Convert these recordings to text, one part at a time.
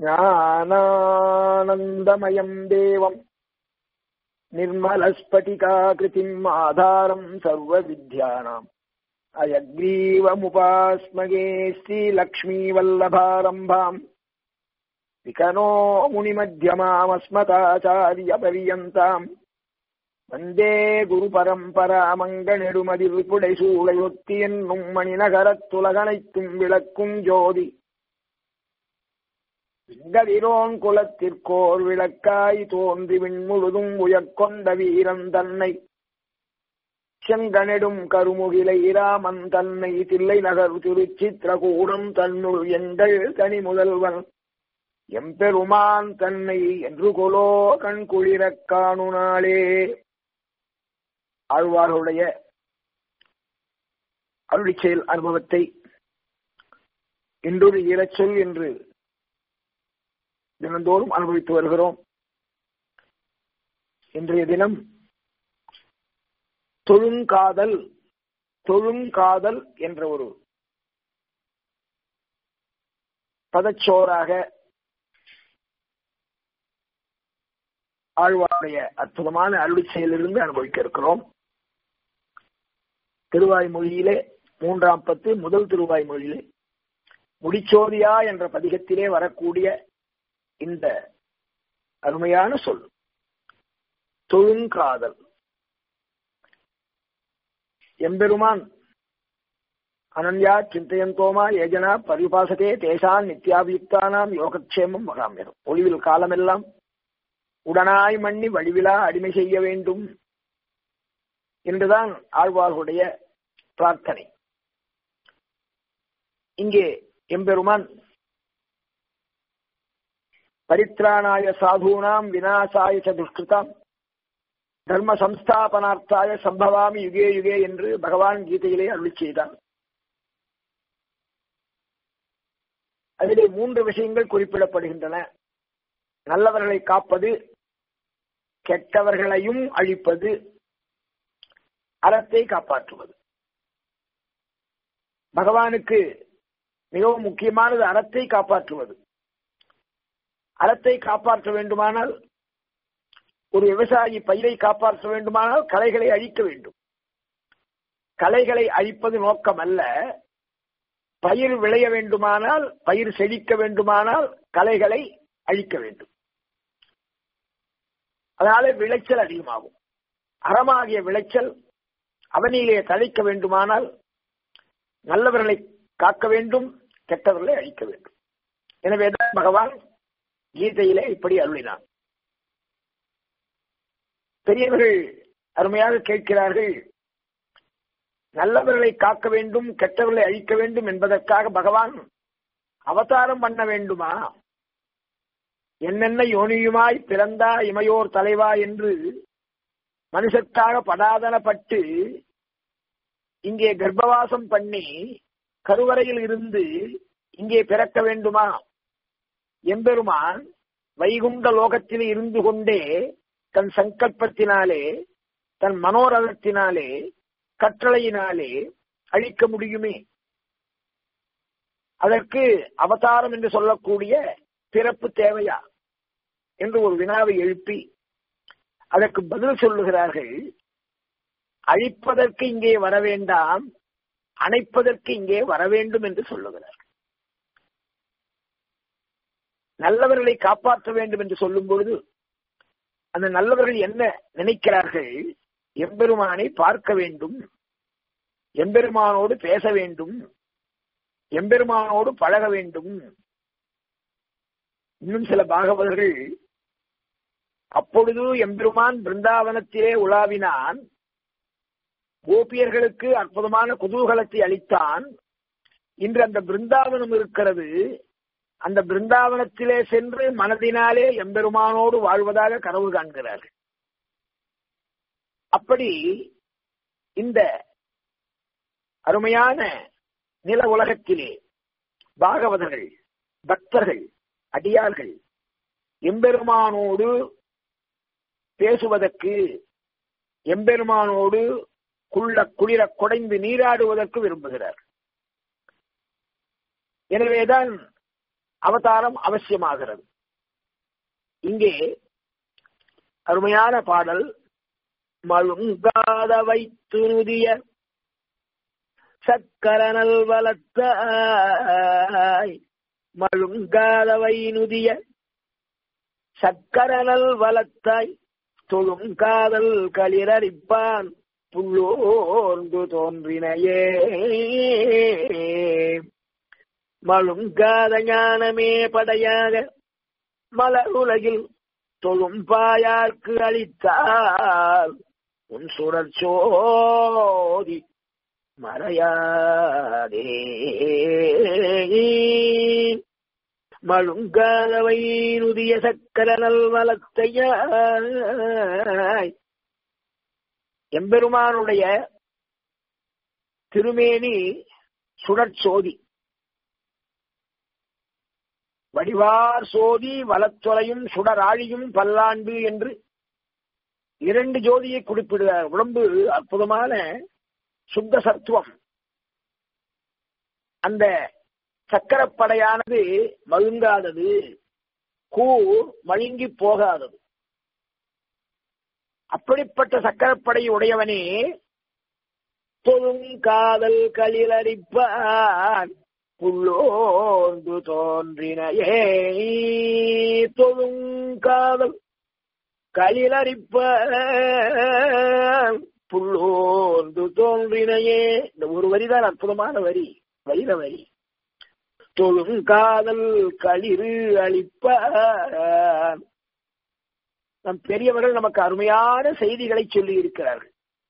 ज्ञानानन्दमयम् देवम् निर्मलस्फटिकाकृतिम् आधारम् सर्वविद्यानाम् अयग्रीवमुपास्मगे श्रीलक्ष्मीवल्लभारम्भाम् विकनो मुनिमध्यमामस्मताचार्यपर्यन्ताम् வந்தே குரு பரம்பராமங்கனெடுமதில் புடைசூழையொத்தி என்னும் மணிநகரத்துலகனைத்தும் விளக்கும் ஜோதி விங்கதிரோன் குலத்திற்கோர் விளக்காய் தோன்றி விண்முழுதும் உயர்கொண்ட வீரன் தன்னை செங்கனெடும் கருமுகிலை ராமன் தன்னை தில்லை நகர் திருச்சித்திரகூடம் தன்னுள் எங்கள் தனி முதல்வன் எம்பெருமான் தன்னை என்று கொலோ கண் குளிரக் காணு நாளே ஆழ்வார்களுடைய அருளிச்செயல் அனுபவத்தை இன்றொரு ஈரச்சொல் என்று தினந்தோறும் அனுபவித்து வருகிறோம் இன்றைய தினம் தொழுங்காதல் தொழுங்காதல் என்ற ஒரு பதச்சோராக ஆழ்வாருடைய அற்புதமான அருளி செயலிலிருந்து அனுபவிக்க இருக்கிறோம் திருவாய்மொழியிலே மூன்றாம் பத்து முதல் திருவாய்மொழியிலே முடிச்சோதியா என்ற பதிகத்திலே வரக்கூடிய இந்த அருமையான சொல் தொழுங்காதல் எம்பெருமான் அனன்யா சிந்தையந்தோமா ஏஜனா பரிபாசத்தே தேசான் நித்யாபியுக்தானாம் யோகக்ஷேமம் மகாமியம் ஒளிவில் காலமெல்லாம் உடனாய் மண்ணி வடிவிலா அடிமை செய்ய வேண்டும் என்றுதான் ஆழ்வார்களுடைய பிரார்த்தனை இங்கே எம்பெருமான் பரித்ராணாய சாதூனாம் விநாசாய சதுஷ்கிருதாம் தர்ம சம்ஸ்தாபனார்த்தாய சம்பவாமி யுகே யுகே என்று பகவான் கீதையிலே அருளி செய்தான் அதிலே மூன்று விஷயங்கள் குறிப்பிடப்படுகின்றன நல்லவர்களை காப்பது கெட்டவர்களையும் அழிப்பது அறத்தை காப்பாற்றுவது பகவானுக்கு மிகவும் முக்கியமானது அறத்தை காப்பாற்றுவது அறத்தை காப்பாற்ற வேண்டுமானால் ஒரு விவசாயி பயிரை காப்பாற்ற வேண்டுமானால் கலைகளை அழிக்க வேண்டும் கலைகளை அழிப்பது நோக்கம் அல்ல பயிர் விளைய வேண்டுமானால் பயிர் செழிக்க வேண்டுமானால் கலைகளை அழிக்க வேண்டும் அதனால விளைச்சல் அதிகமாகும் அறமாகிய விளைச்சல் அவனிலே தழைக்க வேண்டுமானால் நல்லவர்களை காக்க வேண்டும் கெட்டவர்களை அழிக்க வேண்டும் எனவேதான் பகவான் கீதையிலே இப்படி அருளினான் பெரியவர்கள் அருமையாக கேட்கிறார்கள் நல்லவர்களை காக்க வேண்டும் கெட்டவர்களை அழிக்க வேண்டும் என்பதற்காக பகவான் அவதாரம் பண்ண வேண்டுமா என்னென்ன யோனியுமாய் பிறந்தா இமையோர் தலைவா என்று மனுஷற்காக படாதனப்பட்டு இங்கே கர்ப்பவாசம் பண்ணி கருவறையில் இருந்து இங்கே பிறக்க வேண்டுமா எம்பெருமான் வைகுண்ட லோகத்தில் இருந்து கொண்டே தன் சங்கல்பத்தினாலே தன் மனோரதத்தினாலே கட்டளையினாலே அழிக்க முடியுமே அதற்கு அவதாரம் என்று சொல்லக்கூடிய பிறப்பு தேவையா என்று ஒரு வினாவை எழுப்பி அதற்கு பதில் சொல்லுகிறார்கள் அழிப்பதற்கு இங்கே வர வேண்டாம் அணைப்பதற்கு இங்கே வர வேண்டும் என்று சொல்லுகிறார் நல்லவர்களை காப்பாற்ற வேண்டும் என்று சொல்லும் பொழுது அந்த நல்லவர்கள் என்ன நினைக்கிறார்கள் எம்பெருமானை பார்க்க வேண்டும் எம்பெருமானோடு பேச வேண்டும் எம்பெருமானோடு பழக வேண்டும் இன்னும் சில பாகவதர்கள் அப்பொழுது எம்பெருமான் பிருந்தாவனத்திலே உலாவினான் கோபியர்களுக்கு அற்புதமான குதூகலத்தை அளித்தான் இன்று அந்த பிருந்தாவனம் இருக்கிறது அந்த பிருந்தாவனத்திலே சென்று மனதினாலே எம்பெருமானோடு வாழ்வதாக கனவு காண்கிறார்கள் அப்படி இந்த அருமையான நில உலகத்திலே பாகவதர்கள் பக்தர்கள் அடியார்கள் எம்பெருமானோடு பேசுவதற்கு எம்பெருமானோடு குள்ள குளிர குடைந்து நீராடுவதற்கு விரும்புகிறார் எனவேதான் அவதாரம் அவசியமாகிறது இங்கே அருமையான பாடல் மழுங்காத வைத்து நுதிய சக்கரனல் வளர்த்தாய் மழுங்காதவை நுதிய சக்கரனல் வளர்த்தாய் தொழும் காதல் களிரறிப்பான் புள்ளோர்ந்து தோன்றினையே மழுங்காத ஞானமே படையாக மலர் உலகில் தொழும் பாயார்க்கு அளித்தால் உன் சுடர் சோதி மறையாதே மழுங்காதவை நுதிய சக்கர நல்வலத்தையாய் எம்பெருமானுடைய திருமேனி சுடற்சோதி வடிவார் சோதி வலத்துறையும் சுடராழியும் பல்லாண்டு என்று இரண்டு ஜோதியை குறிப்பிடுகிறார் உடம்பு அற்புதமான சுத்த சத்துவம் அந்த சக்கரப்படையானது மழுங்காதது கூர் மழுங்கி போகாதது அப்படிப்பட்ட சக்கரப்படை உடையவனே தொழுங்காதல் களிலரிப்பான் புள்ளோந்து தோன்றினையே தொழுங்காதல் களிலரிப்ப புள்ளோந்து தோன்றினையே இந்த ஒரு வரிதான் அற்புதமான வரி வைர வரி தொழுங்காதல் களிறு அளிப்ப நம் பெரியவர்கள் நமக்கு அருமையான செய்திகளை சொல்லி இருக்கிறார்கள்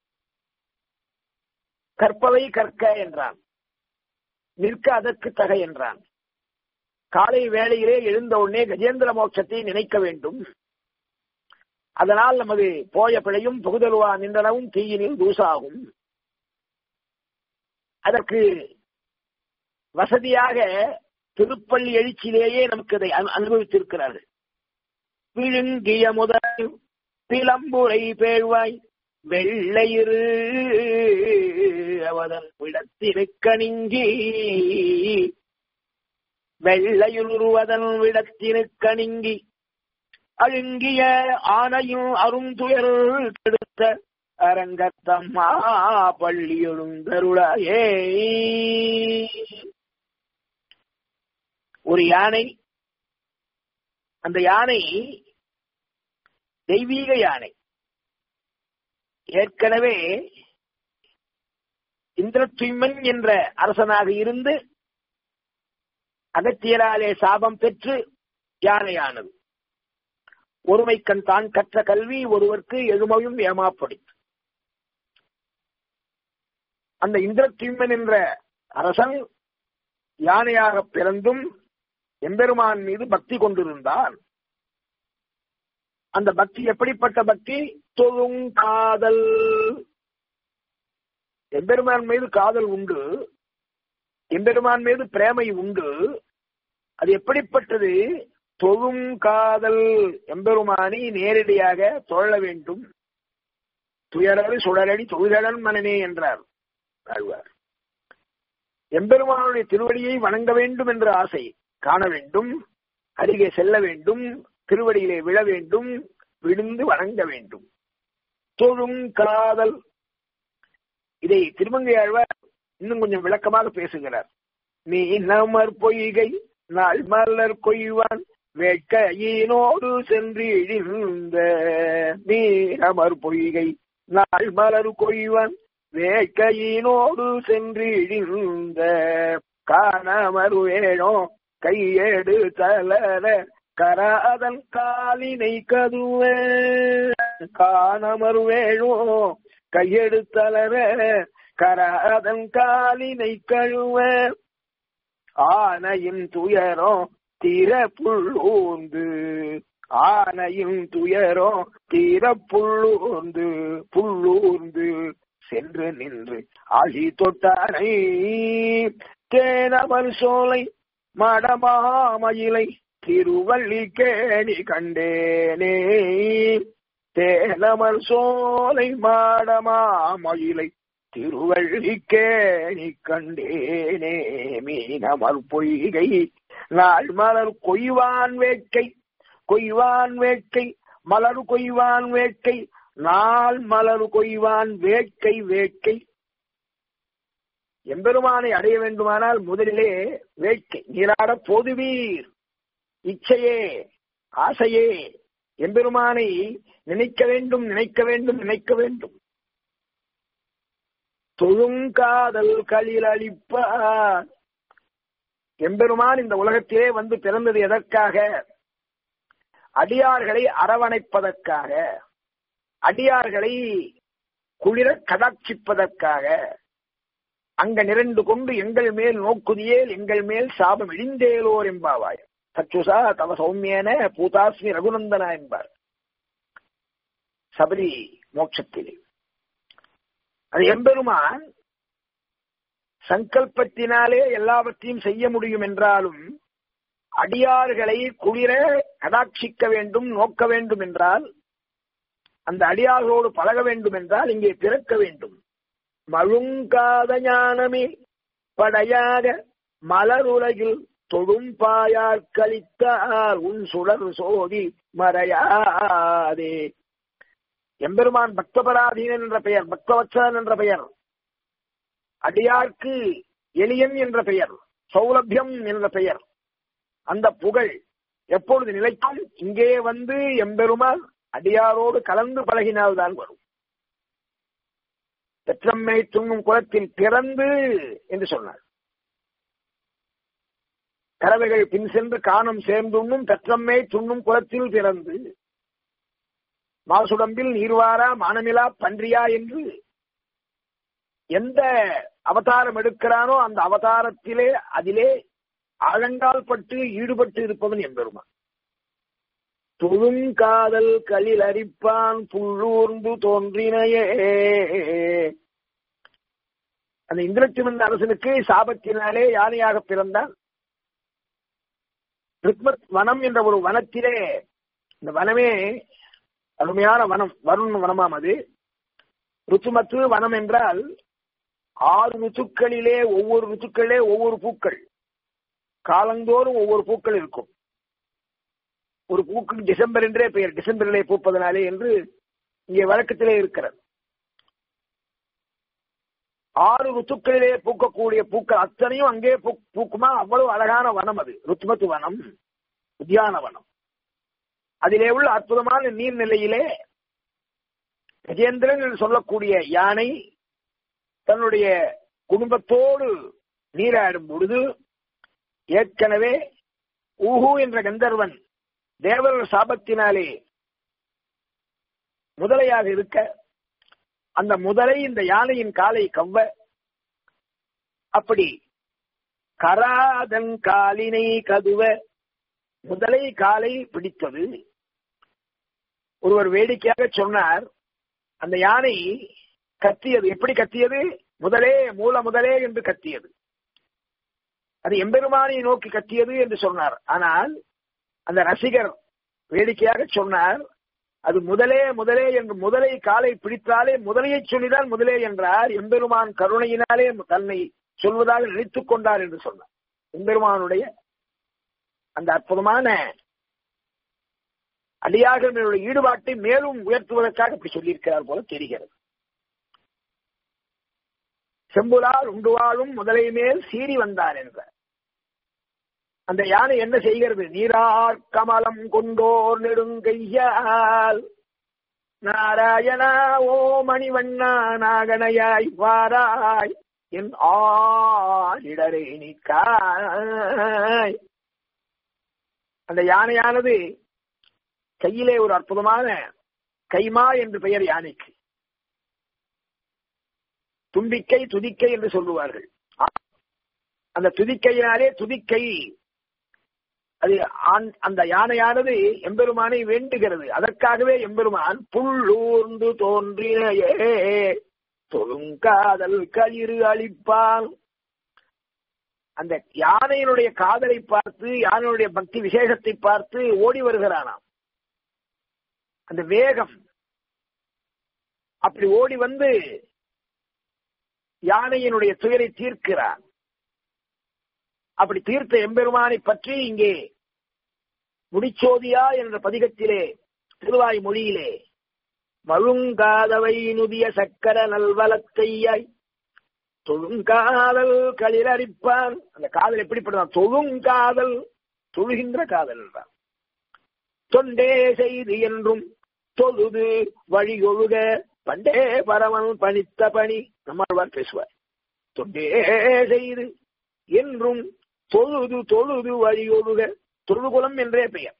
கற்பவை கற்க என்றான் நிற்க அதற்கு தக என்றான் காலை வேளையிலே எழுந்த உடனே கஜேந்திர மோட்சத்தை நினைக்க வேண்டும் அதனால் நமது போய பிழையும் புகுதலுவா நின்றனவும் தீயினில் தூசாகும் அதற்கு வசதியாக திருப்பள்ளி எழுச்சியிலேயே நமக்கு அதை அனுபவித்திருக்கிறார்கள் விழுங்கிய முதல் பிளம்புரை பேழ்வாய் வெள்ளையிரு அவதன் விடத்திருக்கணிங்கி வெள்ளையுருவதன் விடத்திருக்கணிங்கி அழுங்கிய ஆனையும் அருந்துயர் கெடுத்த அரங்கத்தம்மா பள்ளியொழுங்கருளாயே ஒரு யானை அந்த யானை தெய்வீக யானை ஏற்கனவே இந்திரத்துய்மன் என்ற அரசனாக இருந்து அகத்தியராலே சாபம் பெற்று யானையானது ஒருமை கண் தான் கற்ற கல்வி ஒருவருக்கு எழுமையும் ஏமாப்படித்து அந்த இந்திரத்யும்மன் என்ற அரசன் யானையாக பிறந்தும் எம்பெருமான் மீது பக்தி கொண்டிருந்தான் அந்த பக்தி எப்படிப்பட்ட பக்தி தொழும் காதல் எம்பெருமான் மீது காதல் உண்டு எம்பெருமான் மீது பிரேமை உண்டு அது எப்படிப்பட்டது தொழும் காதல் எம்பெருமானை நேரடியாக தொழ வேண்டும் துயரறு சுடரடி தொழுதடன் மனமே என்றார் ஆழ்வார் எம்பெருமானுடைய திருவடியை வணங்க வேண்டும் என்ற ஆசை காண வேண்டும் அருகே செல்ல வேண்டும் திருவடியிலே விழ வேண்டும் விழுந்து வணங்க வேண்டும் தொழும் காதல் இதை திருமங்கை ஆழ்வார் இன்னும் கொஞ்சம் விளக்கமாக பேசுகிறார் நீ நமர் பொய்கை நாள் மலர் கொய்வான் வேட்கையினோடு சென்று இழிந்த நீ நமர் பொய்கை நாள் மலர் கொய்வான் வேட்கையினோடு சென்று இழிந்த காணமர் வேணோ கையேடு தளர கராதன் காலினை கதுவ காணமர் வேணோ கையெடுத்தளர கராதன் காலினை கழுவ ஆனையின் துயரோ தீர புள்ளூந்து ஆனையின் துயரோ தீர புள்ளூந்து புள்ளூர்ந்து சென்று நின்று ஆழி தொட்டானை தேனவர் சோலை மடமாமயிலை திருவள்ளி கேணி கண்டேனே தேனமர் சோலை மாடமாமயிலை திருவள்ளி கேணி கண்டேனே மீனமர் பொய்கை நாள் மலர் கொய்வான் வேட்கை கொய்வான் வேட்கை மலர் கொய்வான் வேட்கை நாள் மலர் கொய்வான் வேட்கை வேட்கை எம்பெருமானை அடைய வேண்டுமானால் முதலிலே வேட்கை நீராட போதுவீர் இச்சையே ஆசையே எம்பெருமானை நினைக்க வேண்டும் நினைக்க வேண்டும் நினைக்க வேண்டும் தொழுங்காதல் களில் அளிப்பார் எம்பெருமான் இந்த உலகத்திலே வந்து பிறந்தது எதற்காக அடியார்களை அரவணைப்பதற்காக அடியார்களை குளிர கடாட்சிப்பதற்காக அங்க நிரண்டு கொண்டு எங்கள் மேல் நோக்குதியேல் எங்கள் மேல் சாபம் இழிந்தேலோர் என்பாவாய் சச்சுசா தவ சௌமியன பூதாஸ்மி ரகுநந்தனா என்பார் சபரி மோட்சத்திலே அது எம்பெருமான் சங்கல்பத்தினாலே எல்லாவற்றையும் செய்ய முடியும் என்றாலும் அடியார்களை குளிர கடாட்சிக்க வேண்டும் நோக்க வேண்டும் என்றால் அந்த அடியார்களோடு பழக வேண்டும் என்றால் இங்கே பிறக்க வேண்டும் மழுங்காத ஞானமே படையாக மலருலகில் தொழும்பாயார் கழித்தார் உன் சுடர் சோதி மறையாதே எம்பெருமான் பக்தபராதீனன் என்ற பெயர் பக்தவத்சலன் என்ற பெயர் அடியார்க்கு எளியன் என்ற பெயர் சௌலபியம் என்ற பெயர் அந்த புகழ் எப்பொழுது நிலைக்கும் இங்கே வந்து எம்பெருமான் அடியாரோடு கலந்து பழகினால்தான் வரும் பெற்றம்மை துண்ணும் குலத்தில் பிறந்து என்று சொன்னார் கறவைகள் பின் சென்று காணும் சேர்ந்துண்ணும் பெற்றம்மை துண்ணும் குலத்தில் பிறந்து மாசுடம்பில் நீர்வாரா மானமிலா பன்றியா என்று எந்த அவதாரம் எடுக்கிறானோ அந்த அவதாரத்திலே அதிலே ஆழங்கால் பட்டு ஈடுபட்டு இருப்பவன் என்பெருமான் தொழுங்காதல் களில் அரிப்பான் புள்ளூர்ந்து தோன்றினையே அந்த இந்திரத்திமந்த அரசனுக்கு சாபத்தினாலே யானையாக பிறந்தான் ரித்மத் வனம் என்ற ஒரு வனத்திலே இந்த வனமே அருமையான வனம் வருண் வனமாம் அது ருத்துமத்து வனம் என்றால் ஆறு ருத்துக்களிலே ஒவ்வொரு ருத்துக்களிலே ஒவ்வொரு பூக்கள் காலந்தோறும் ஒவ்வொரு பூக்கள் இருக்கும் ஒரு பூக்கு டிசம்பர் என்றே பெயர் டிசம்பரிலே பூப்பதனாலே என்று இங்கே வழக்கத்திலே இருக்கிறது ஆறு ருத்துக்களிலே பூக்கக்கூடிய பூக்கள் அத்தனையும் அங்கே பூக்குமா அவ்வளவு அழகான வனம் அது ருத்மத்து வனம் உத்தியான வனம் அதிலே உள்ள அற்புதமான நீர்நிலையிலே கஜேந்திரன் என்று சொல்லக்கூடிய யானை தன்னுடைய குடும்பத்தோடு நீராடும் பொழுது ஏற்கனவே ஊஹு என்ற கந்தர்வன் தேவர்கள் சாபத்தினாலே முதலையாக இருக்க அந்த முதலை இந்த யானையின் காலை கவ்வ அப்படி கராதன் காலினை கதுவ முதலை காலை பிடித்தது ஒருவர் வேடிக்கையாக சொன்னார் அந்த யானை கத்தியது எப்படி கத்தியது முதலே மூல முதலே என்று கத்தியது அது எம்பெருமானை நோக்கி கத்தியது என்று சொன்னார் ஆனால் அந்த ரசிகர் வேடிக்கையாக சொன்னார் அது முதலே முதலே என்று முதலை காலை பிடித்தாலே முதலையை சொல்லிதான் முதலே என்றார் எம்பெருமான் கருணையினாலே தன்னை சொல்வதாக நினைத்துக் கொண்டார் என்று சொன்னார் எம்பெருமானுடைய அந்த அற்புதமான அடியார்களுடைய ஈடுபாட்டை மேலும் உயர்த்துவதற்காக இப்படி சொல்லியிருக்கிறார் போல தெரிகிறது செம்புலால் உண்டு வாழும் முதலை மேல் சீறி வந்தார் என்றார் அந்த யானை என்ன செய்கிறது நீரார் கமலம் கொண்டோர் நெடுங்கையால் நாராயணா ஓ மணிவண்ணா நாகனையாய் வாராய் என் ஆடிடரே நீக்காய் அந்த யானையானது கையிலே ஒரு அற்புதமான கைமா என்று பெயர் யானைக்கு தும்பிக்கை துதிக்கை என்று சொல்லுவார்கள் அந்த துதிக்கையினாலே துதிக்கை அது அந்த யானையானது எம்பெருமானை வேண்டுகிறது அதற்காகவே எம்பெருமான் புள்ளூர்ந்து தோன்றினையே தொழுங்காதல் களிறு அளிப்பான் அந்த யானையினுடைய காதலை பார்த்து யானையுடைய பக்தி விசேஷத்தை பார்த்து ஓடி வருகிறானாம் அந்த வேகம் அப்படி ஓடி வந்து யானையினுடைய துயரை தீர்க்கிறான் அப்படி தீர்த்த எம்பெருமானை பற்றி இங்கே முடிச்சோதியா என்ற பதிகத்திலே திருவாய் மொழியிலே மழுங்காதவை நுதிய சக்கர நல்வலத்தையாய் தொழுங்காதல் களிரடிப்பான் அந்த காதல் எப்படிப்பட்டதான் தொழுங்காதல் தொழுகின்ற காதல் தான் தொண்டே செய்து என்றும் தொழுது வழி ஒழுக பண்டே பரமன் பணித்த பணி நம்மாழ்வார் பேசுவார் தொண்டே செய்து என்றும் தொழுது தொழுது வழி ஒழுக தொழுகுலம் என்றே பெயர்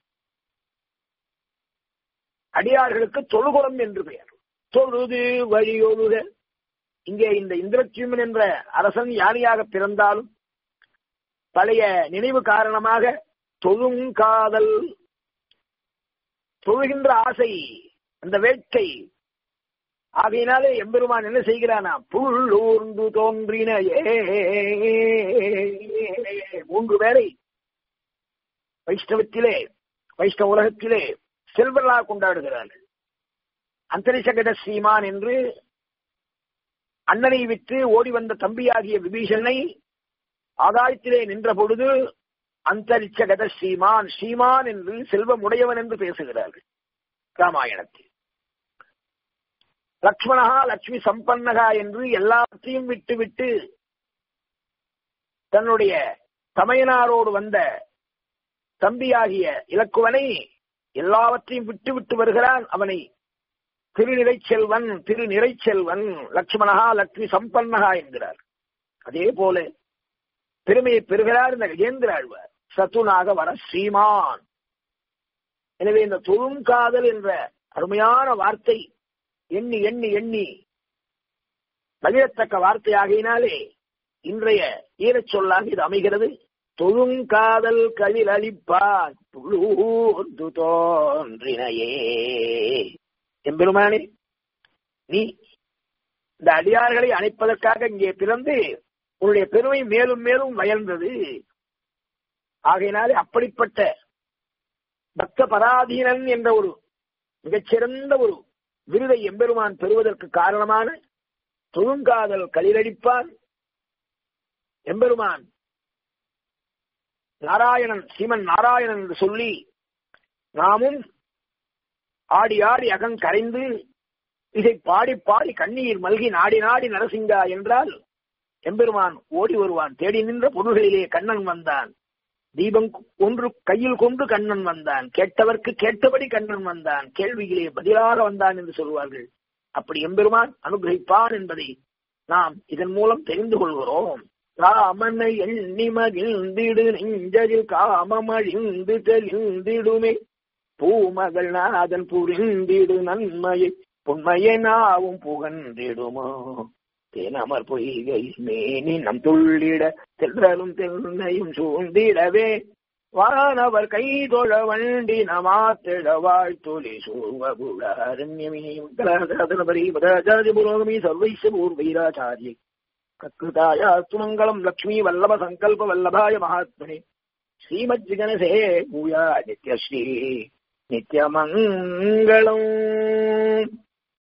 அடியார்களுக்கு தொழுகுலம் என்று பெயர் தொழுது வழி ஒழுக இங்கே இந்த இந்திரச்சியூமன் என்ற அரசன் யாரையாக பிறந்தாலும் பழைய நினைவு காரணமாக தொழுங்காதல் தொழுகின்ற ஆசை அந்த வேட்கை ஆகையினாலே எம்பெருமான் என்ன செய்கிறானா புள்ளூர்ந்து தோன்றின மூன்று பேரை வைஷ்ணவத்திலே வைஷ்ணவ உலகத்திலே செல்வர்களாக கொண்டாடுகிறார்கள் அந்தரிசகட ஸ்ரீமான் என்று அண்ணனை விட்டு ஓடி வந்த தம்பியாகிய விபீஷனை ஆதாயத்திலே நின்ற பொழுது அந்தரிச்சகத ஸ்ரீமான் ஸ்ரீமான் என்று செல்வம் உடையவன் என்று பேசுகிறார்கள் ராமாயணத்தில் லக்ஷ்மணகா லட்சுமி சம்பன்னகா என்று எல்லாத்தையும் விட்டு விட்டு தன்னுடைய தமையனாரோடு வந்த தம்பியாகிய இலக்குவனை எல்லாவற்றையும் விட்டு விட்டு வருகிறான் அவனை திருநிறை செல்வன் திருநிறை செல்வன் லட்சுமணகா லட்சுமி சம்பன்னகா என்கிறார் அதே போல பெருமையை பெறுகிறார் இந்த கஜேந்திர ஆழ்வார் சத்துனாக வர ஸ்ரீமான் எனவே இந்த தொழுங்காதல் என்ற அருமையான வார்த்தை எண்ணி எண்ணி எண்ணி மகிழத்தக்க வார்த்தையாகினாலே இன்றைய ஈரச் சொல்லாக இது அமைகிறது தொழுங்காதல் கழில் அளிப்பான் துளூர்ந்து தோன்றினையே எம்பெருமானே நீ இந்த அடியார்களை அணைப்பதற்காக இங்கே பிறந்து உன்னுடைய பெருமை மேலும் மேலும் வயர்ந்தது ஆகையினாலே அப்படிப்பட்ட பக்த பராதீனன் என்ற ஒரு மிகச்சிறந்த ஒரு விருதை எம்பெருமான் பெறுவதற்கு காரணமான தொழுங்காதல் களிரடிப்பான் எம்பெருமான் நாராயணன் சீமன் நாராயணன் என்று சொல்லி நாமும் ஆடி ஆடி அகங் கரைந்து இதை பாடி பாடி கண்ணீர் மல்கி நாடி நாடி நரசிங்கா என்றால் எம்பெருமான் ஓடி வருவான் தேடி நின்ற பொருள்களிலே கண்ணன் வந்தான் தீபம் ஒன்று கையில் கொண்டு கண்ணன் வந்தான் கேட்டவர்க்கு கேட்டபடி கண்ணன் வந்தான் கேள்வியிலே பதிலாக வந்தான் என்று சொல்வார்கள் அப்படி எம்பெருமான் அனுகிரகிப்பான் என்பதை நாம் இதன் மூலம் தெரிந்து கொள்கிறோம் ராமனை எண்ணி மகிழ்ந்திடு நெஞ்சதில் காமமழிந்து தெளிந்திடுமே பூமகள் நாதன் புரிந்திடு நன்மையை புண்மையை நாவும் புகன்றிடுமோ தேனமர் பொய்கை மேனி நம் துள்ளிட தென்றலும் தென்னையும் சூழ்ந்திடவே வானவர் கை தொழ வண்டி நமாத்திட வாழ்த்தொலி சூழ்வபுரண்யமீ புரோகமி சர்வைச பூர்வீராச்சாரியை கத்ருதாயாஸ்து மங்களம் லக்ஷ்மி வல்லப சங்கல்ப வல்லபாய மகாத்மனே ஸ்ரீமஜ்ஜிகனசே பூயா நித்யஸ்ரீ நித்யமங்களம்